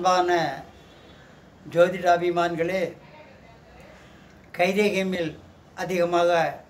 அன்பான ஜோதிடாபிமான்களே கைரேகை மேல் அதிகமாக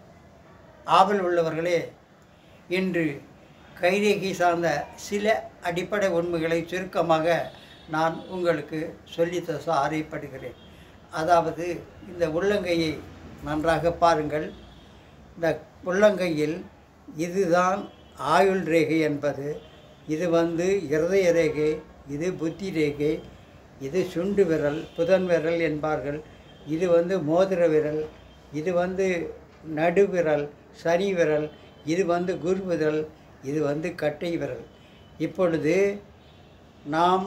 ஆவல் உள்ளவர்களே இன்று கைரேகை சார்ந்த சில அடிப்படை உண்மைகளை சுருக்கமாக நான் உங்களுக்கு சொல்லித்த ஆசைப்படுகிறேன் அதாவது இந்த உள்ளங்கையை நன்றாக பாருங்கள் இந்த உள்ளங்கையில் இதுதான் ஆயுள் ரேகை என்பது இது வந்து இருதய ரேகை இது புத்தி ரேகை இது சுண்டு விரல் புதன் விரல் என்பார்கள் இது வந்து மோதிர விரல் இது வந்து நடுவிரல் சனி விரல் இது வந்து குரு விரல் இது வந்து கட்டை விரல் இப்பொழுது நாம்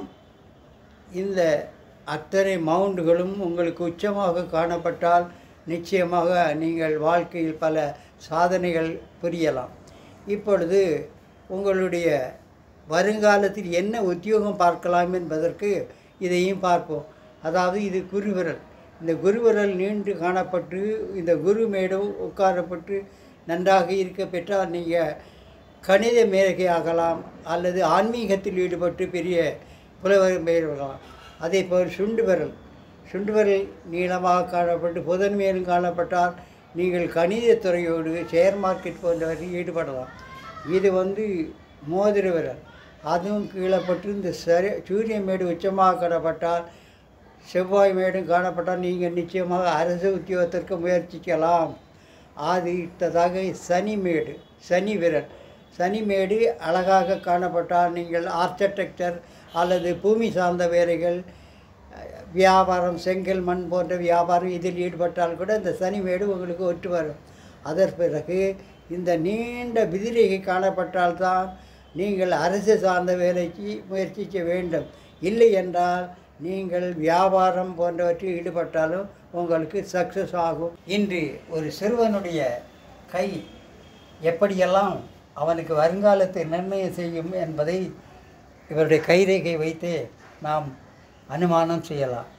இந்த அத்தனை மவுண்டுகளும் உங்களுக்கு உச்சமாக காணப்பட்டால் நிச்சயமாக நீங்கள் வாழ்க்கையில் பல சாதனைகள் புரியலாம் இப்பொழுது உங்களுடைய வருங்காலத்தில் என்ன உத்தியோகம் பார்க்கலாம் என்பதற்கு இதையும் பார்ப்போம் அதாவது இது குருவிரல் இந்த குருவிரல் நீண்டு காணப்பட்டு இந்த குரு மேடும் உட்காரப்பட்டு நன்றாக இருக்க பெற்றால் நீங்கள் கணித மேலகை ஆகலாம் அல்லது ஆன்மீகத்தில் ஈடுபட்டு பெரிய புலவர் மேலாம் அதே போல் சுண்டு விரல் சுண்டு விரல் நீளமாக காணப்பட்டு புதன் மேலும் காணப்பட்டால் நீங்கள் கணிதத் துறையோடு ஷேர் மார்க்கெட் போன்றவற்றில் ஈடுபடலாம் இது வந்து மோதிர விரல் அதுவும் கீழப்பட்டு இந்த சரி சூரிய மேடு உச்சமாக காணப்பட்டால் செவ்வாய் மேடும் காணப்பட்டால் நீங்கள் நிச்சயமாக அரசு உத்தியோகத்திற்கு முயற்சிக்கலாம் அது இட்டதாக சனி மேடு சனி விரல் சனி மேடு அழகாக காணப்பட்டால் நீங்கள் ஆர்கிடெக்சர் அல்லது பூமி சார்ந்த வேலைகள் அஹ், வியாபாரம் செங்கல் மண் போன்ற வியாபாரம் இதில் ஈடுபட்டால் கூட இந்த சனி மேடு உங்களுக்கு ஒட்டு வரும் அதன் பிறகு இந்த நீண்ட விதிரேகை காணப்பட்டால்தான் நீங்கள் அரசு சார்ந்த வேலைக்கு முயற்சிக்க வேண்டும் இல்லை என்றால் நீங்கள் வியாபாரம் போன்றவற்றில் ஈடுபட்டாலும் உங்களுக்கு சக்ஸஸ் ஆகும் இன்று ஒரு சிறுவனுடைய கை எப்படியெல்லாம் அவனுக்கு வருங்காலத்தை நிர்ணயம் செய்யும் என்பதை இவருடைய கைரேகை வைத்து நாம் அனுமானம் செய்யலாம்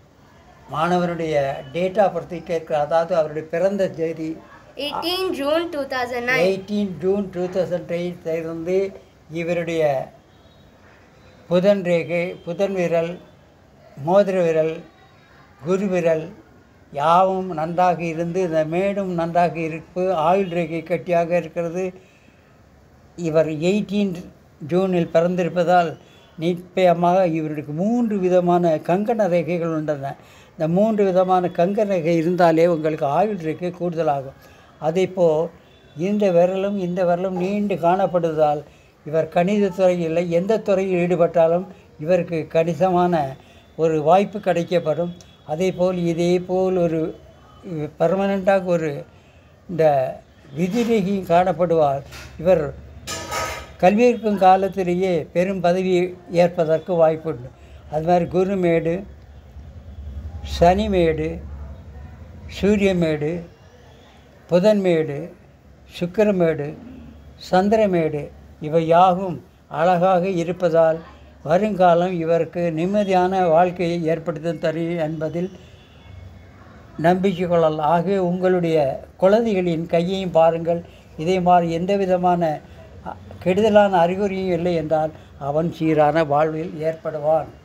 மாணவனுடைய டேட்டா பற்றி கேட்க அதாவது அவருடைய பிறந்த தேதி 18 June 2009. Eighteen June two thousand இருந்து இவருடைய புதன் ரேகை புதன் விரல் மோதிர விரல் குரு விரல் யாவும் நன்றாக இருந்து இந்த மேடும் நன்றாக இருப்பு ஆயுள் ரேகை கட்டியாக இருக்கிறது இவர் எயிட்டீன் ஜூனில் பிறந்திருப்பதால் நிச்சயமாக இவருக்கு மூன்று விதமான கங்கண ரேகைகள் உள்ளன இந்த மூன்று விதமான கங்கண ரேகை இருந்தாலே உங்களுக்கு ஆயுள் ரேகை கூடுதலாகும் அதேபோல் இந்த விரலும் இந்த விரலும் நீண்டு காணப்படுவதால் இவர் கணித துறையில் எந்த துறையில் ஈடுபட்டாலும் இவருக்கு கணிசமான ஒரு வாய்ப்பு கிடைக்கப்படும் அதேபோல் இதே போல் ஒரு பர்மனண்ட்டாக ஒரு இந்த விதிரேகியும் காணப்படுவார் இவர் கல்வி இருக்கும் காலத்திலேயே பெரும் பதவி ஏற்பதற்கு வாய்ப்புண்டு அது மாதிரி குருமேடு சனிமேடு சூரியமேடு புதன்மேடு சுக்கிரமேடு சந்திரமேடு இவை யாவும் அழகாக இருப்பதால் வருங்காலம் இவருக்கு நிம்மதியான வாழ்க்கையை ஏற்படுத்தும் தரும் என்பதில் நம்பிக்கை கொள்ளலாம் ஆகவே உங்களுடைய குழந்தைகளின் கையையும் பாருங்கள் இதே மாதிரி எந்த விதமான அ, கெடுதலான அறிகுறியும் இல்லை என்றால் அவன் சீரான வாழ்வில் ஏற்படுவான்